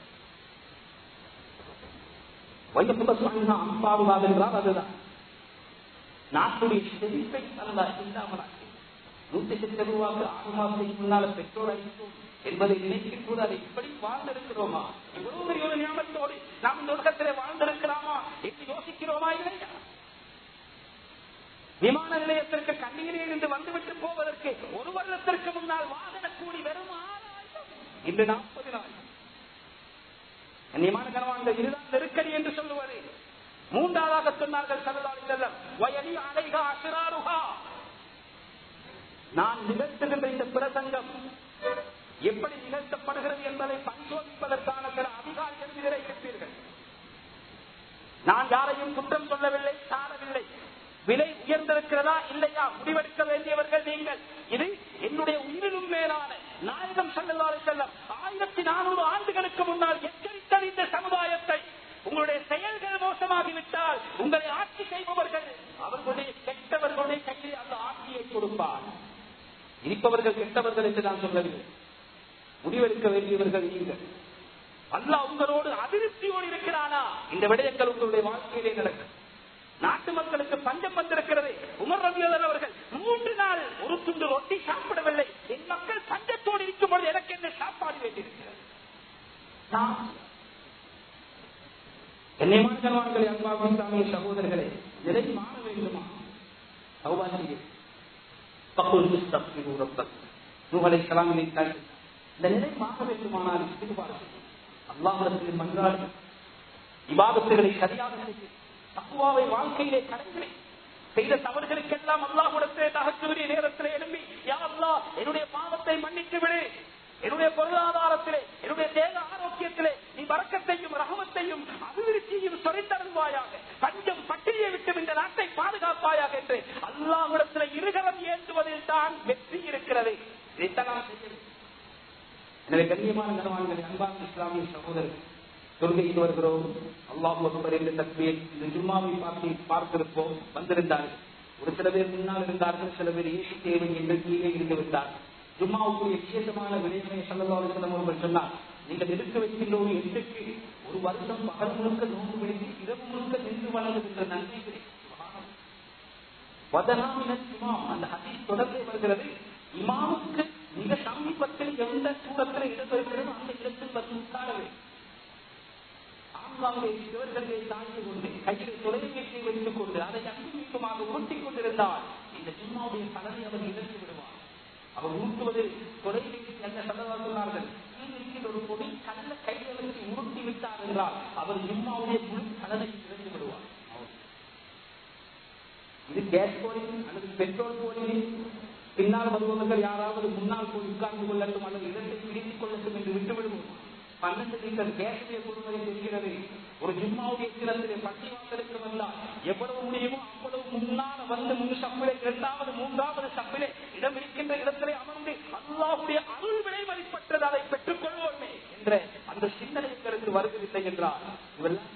அம்பாவுவாது என்றால் அதுதான் நாட்டுடைய செழிப்பை அல்ல இல்லாமலாக்கி நூத்தி சித்த ரூபாய்க்கு ஆறு மாதத்துக்கு முன்னால பெட்ரோல் அடித்தோம் என்பதை நினைக்கும் போது அதை இப்படி வாழ்ந்திருக்கிறோமா இவ்வளவு பெரிய ஒரு ஞாபகத்தோடு நாம் இந்த உலகத்திலே வாழ்ந்திருக்கலாமா என்று யோசிக்கிறோமா இல்லையா விமான நிலையத்திற்கு கண்ணீரில் இருந்து வந்துவிட்டு போவதற்கு ஒரு வருடத்திற்கு முன்னால் வாகன கூலி வெறும் ஆறாயிரம் இன்று நாற்பதினாயிரம் கண்ணியமான கனவான்கள் இதுதான் நெருக்கடி என்று சொல்லுவது மூன்றாவதாக சொன்னார்கள் சல்லல்லாஹு செல்லம் வயலி அலைகா அசுராருகா நான் நிகழ்த்துகின்ற இந்த பிரசங்கம் எப்படி நிகழ்த்தப்படுகிறது என்பதை பரிசோதிப்பதற்கான சில அதிகாரிகள் இதனை கேட்பீர்கள் நான் யாரையும் குற்றம் சொல்லவில்லை சாரவில்லை விலை உயர்ந்திருக்கிறதா இல்லையா முடிவெடுக்க வேண்டியவர்கள் நீங்கள் இது என்னுடைய உயிரிலும் மேலான நாயகம் செல்லலாறு செல்லம் ஆயிரத்தி நானூறு ஆண்டுகளுக்கு முன்னால் எச்சரித்த இந்த சமுதாயத்தை உங்களுடைய செயல்கள் மோசமாகிவிட்டால் உங்களை ஆட்சி செய்பவர்கள் அவர்களுடைய கெட்டவர்களுடைய கையில் அந்த ஆட்சியை கொடுப்பார் இருப்பவர்கள் கெட்டவர்கள் என்று நான் சொல்லவில்லை முடிவெடுக்க வேண்டியவர்கள் நீங்கள் அல்லாஹ் உங்களோடு அதிருப்தியோடு இருக்கிறானா இந்த விடயங்கள் உங்களுடைய வாழ்க்கையிலே நடக்கும் நாட்டு மக்களுக்கு பஞ்சம் வந்திருக்கிறது உமர் ரவியதன் அவர்கள் மூன்று நாள் ஒரு துண்டு ரொட்டி சாப்பிடவில்லை என் மக்கள் பஞ்சத்தோடு இருக்கும் பொழுது எனக்கு என்ன சாப்பாடு வேண்டியிருக்கிறது என்னை மாற்றவான்களை அன்பாக இஸ்லாமிய சகோதரர்களே நிலை மாற வேண்டுமா சௌபாசியம் பக்குல் முஸ்தபிரு ரப்பக் நூஹலை சலாமினை தாய் இந்த நிலை மாற வேண்டுமானால் எதிர்பார்த்து அல்லாஹிடத்தில் மன்றாடி விவாதத்துகளை சரியாக செய்து தக்குவாவை வாழ்க்கையிலே கடங்களை செய்த தவறுகளுக்கெல்லாம் அல்லாஹுடத்திலே தகத்துடைய நேரத்திலே எழும்பி யா அல்லா என்னுடைய பாவத்தை மன்னித்து விடு என்னுடைய பொருளாதாரத்திலே என்னுடைய தேக ஆரோக்கியத்திலே நீ வரக்கத்தையும் ரகமத்தையும் அபிவிருத்தியையும் சொறைத்தருவாயாக பஞ்சம் பட்டினியை விட்டு இந்த நாட்டை பாதுகாப்பாயாக என்று அல்லாஹிடத்திலே இருகரம் ஏந்துவதில் தான் வெற்றி இருக்கிறது இதைத்தான் நாம் செய்ய வேண்டும். எனவே கண்ணியமான கனவான்கள் அன்பான இஸ்லாமிய சகோதரர்கள் தொழுகைக்கு வருகிறோம் அல்லாஹ் அக்பர் என்ற தக்பியை இந்த ஜும்மாவை பார்த்து பார்த்திருப்போம் வந்திருந்தார்கள் ஒரு சில பேர் முன்னால் இருந்தார்கள் சில பேர் ஏசி தேவை என்று கீழே இருந்து விட்டார்கள் ஜும்மாவுக்குரிய விசேஷமான விளைவுகளை சல்லல்லாஹு அவர்கள் சொன்னார் நீங்கள் எடுக்க வைக்கின்ற ஒரு எட்டுக்கு ஒரு வருஷம் பகல் முழுக்க நோன்பு பிடித்து இரவு முழுக்க நின்று வழங்குகின்ற நன்மை கிடைக்கும் வதனாமின இமாம் அந்த ஹதீஸ் தொடர்ந்து வருகிறது இமாமுக்கு மிக சமீபத்தில் எந்த கூடத்தில் இடம் இருக்கிறதோ அந்த இடத்தில் வந்து உட்கார வேண்டும் ஆங்காங்கே சிவர்களை தாழ்ந்து கொண்டு கையில் தொலைபேசியை வைத்துக் கொண்டு அதை அங்குமிக்குமாக உருட்டிக் கொண்டிருந்தால் இந்த ஜும்மாவுடைய பலனை அவர் இழந்து விடுவார் அவர் ஊட்டுவது தொலைபேசி என்ன சல்லவா சொன்னார்கள் கீழிருக்கிற ஒரு பொடி கல்ல கையில் வச்சு உருட்டி விட்டார் என்றால் அவர் ஜும்மாவுடைய முழு பலனை இழந்து விடுவார் இது கேஸ் போலிங் அல்லது பெட்ரோல் போலிங் பின்னால் வருபவர்கள் யாராவது முன்னால் போய் உட்கார்ந்து கொள்ளட்டும் அல்லது இடத்தை பிடித்துக் கொள்ளட்டும் என்று விட்டு விடுவோம் பன்னெண்டு லிட்டர் கேஸுடைய பொறுமதி தெரிகிறது ஒரு ஜும்மாவுடைய சிறந்திலே பட்டி வாசலுக்கு வந்தால் எவ்வளவு முடியுமோ அவ்வளவு முன்னால வந்து முன் சப்பிலே இரண்டாவது மூன்றாவது சப்பிலே இடம் இருக்கின்ற இடத்திலே அமர்ந்து அல்லாஹுடைய அருள் விலை மதிப்பற்றது அதை பெற்றுக் கொள்வோமே என்ற அந்த சிந்தனை எங்களுக்கு வருவதில்லை என்றால் இவெல்லாம்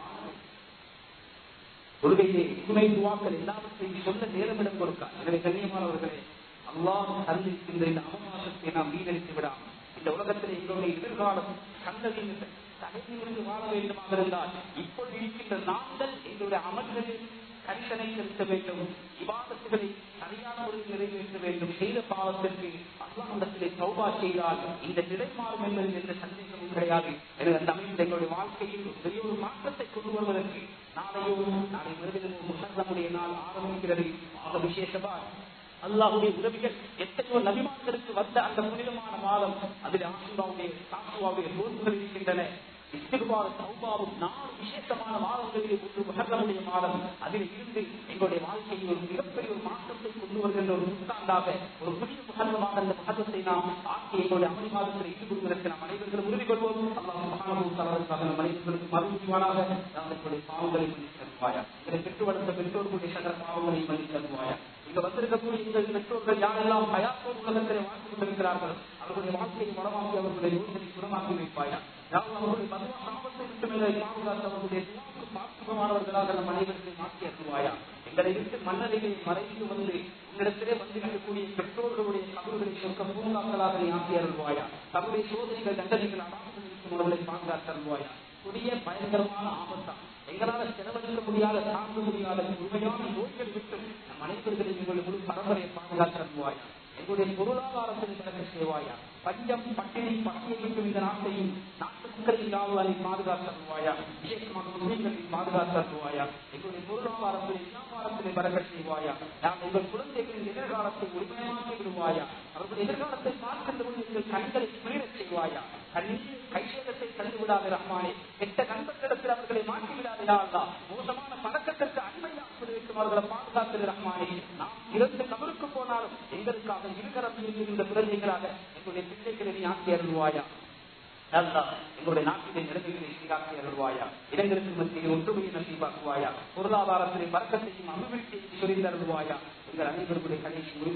கொள்கையிலே துணை துவாக்கள் எல்லாவற்றையும் சொல்ல நேரமிடம் கொடுக்கார் எனவே கண்ணியமானவர்களே அல்லாஹ் அறிந்திருக்கின்ற இந்த அவகாசத்தை நாம் வீணடித்து விடாமல் இந்த உலகத்திலே எங்களுடைய எதிர்காலம் சந்ததியினர் தலைமையிலிருந்து வாழ வேண்டுமாக இருந்தால் இப்பொழுது இருக்கின்ற நாங்கள் எங்களுடைய அமல்களில் கரிசனை செலுத்த வேண்டும் விவாதத்துகளை சரியான முறையில் நிறைவேற்ற வேண்டும் செய்த பாவத்திற்கு அல்லாஹிடத்திலே சௌபா செய்தால் இந்த நிலை மாறும் என்பதில் எந்த சந்தேகமும் கிடையாது எனவே அந்த அமைந்த எங்களுடைய வாழ்க்கையில் ஒரு பெரிய ஒரு மாற்றத்தை கொண்டு வருவதற்கு நாளையோ நாளை மறுதினமோ முசல்லமுடைய நாள் ஆரம்பிக்கிறது ஆக விசேஷமா அல்லாஹுடைய உதவிகள் எத்தனையோ நபிமான்களுக்கு வந்த அந்த புனிதமான மாதம் அதில் ஆசுராவுடைய சாசுவாவுடைய நோன்புகள் இருக்கின்றன இஸ்திகுபார சௌபாவும் நாலு விசேஷமான மாதங்களிலே ஒன்று மகரமுடைய மாதம் அதில் இருந்து எங்களுடைய வாழ்க்கையில் ஒரு மிகப்பெரிய ஒரு மாற்றத்தை கொண்டு வருகின்ற ஒரு புத்தாண்டாக ஒரு புதிய மகரமாக அந்த மகத்தை நாம் ஆக்கி எங்களுடைய அமளி மாதத்தில் ஈடுபடுவதற்கு நாம் அனைவர்களும் உறுதி கொள்வோம் அல்லாஹ் மகானபு தலைவருக்காக நம் அனைவர்களுக்கு மறுபடிவானாக நாம் எங்களுடைய பாவங்களை மன்னித்து தருவாயா எங்களை பெற்று வளர்ந்த பெற்றோர்களுடைய சகல பாவங்களை மன்னித்து தருவாயா இங்க வந்திருக்கக்கூடிய எங்கள் பெற்றோர்கள் யாரெல்லாம் பயாத்தோர் உலகத்திலே வாழ்ந்து கொண்டிருக்கிறார்கள் அவர்களுடைய வாழ்க்கையை வளமாக்கி அவர்களுடைய யோசனை குணமாக்கி வைப்பாயா யாரும் அவர்களுடைய மதுவ சாபத்தை விட்டு மேலே பாதுகாத்து அவர்களுடைய துவாக்கு பாத்துகமானவர்களாக நம் அனைவருக்கும் மாற்றி அருள்வாயா எங்களை விட்டு மன்னரையை மறைந்து வந்து உன்னிடத்திலே வந்திருக்கக்கூடிய பெற்றோர்களுடைய கபறுகளை சொற்க பூங்காக்களாக நீ ஆக்கி அருள்வாயா தம்முடைய சோதனைகள் தண்டனைகள் அடாமல் இருக்கும் உணர்வுகளை பாதுகாத்து அருள்வாயா கொடிய பயங்கரமான ஆபத்தான் எங்களால செலவழிக்க முடியாத தாங்க முடியாத உண்மையான நோய்கள் விட்டு நம் அனைவர்களையும் எங்களுடைய முழு பரம்பரையை பாதுகாத்து அருள்வாயா எங்களுடைய பொருளாதாரத்தில் விளக்க செய்வாயா பஞ்சம் பட்டினி பட்டியை விட்டு இந்த நாட்டையும் நாட்டு மக்களின் யாழ்வாரை பாதுகாத்து அருள்வாயா விசேஷமாக முஸ்லிம்களை பாதுகாத்து அருள்வாயா எங்களுடைய பொருளாதாரத்தில் வியாபாரத்திலே வரக்க செய்வாயா நாம் எங்கள் குழந்தைகளின் எதிர்காலத்தை உரிமையாக்கி விடுவாயா அவர்கள் எதிர்காலத்தை பார்க்கின்ற பொழுது எங்கள் கண்களை குளிரச் செய்வாயா கண்ணீர் கைசேதத்தை தள்ளிவிடாத ரஹ்மானே கெட்ட நண்பர்களிடத்தில் அவர்களை மாற்றி விடாதா மோசமான பழக்கத்திற்கு அண்மையாக இருக்கும் அவர்களை பாதுகாத்து ரஹ்மானே நாம் இறந்து கபருக்கு போனாலும் எங்களுக்காக இருகரம் இருக்கின்ற குழந்தைகளாக எங்களுடைய பிள்ளைகளை நீ ஆக்கி அருள்வாயா அல்லாஹ் எங்களுடைய நாட்டிலே நிலைமைகளை சீராக்கி அருள்வாயா இடங்களுக்கு மத்தியில் ஒற்றுமையை நசீபாக்குவாயா பொருளாதாரத்திலே வர்க்கத்தையும் அபிவிருத்தியையும் சொரிந்து அருள்வாயா எங்கள் அனைவருடைய கடைசி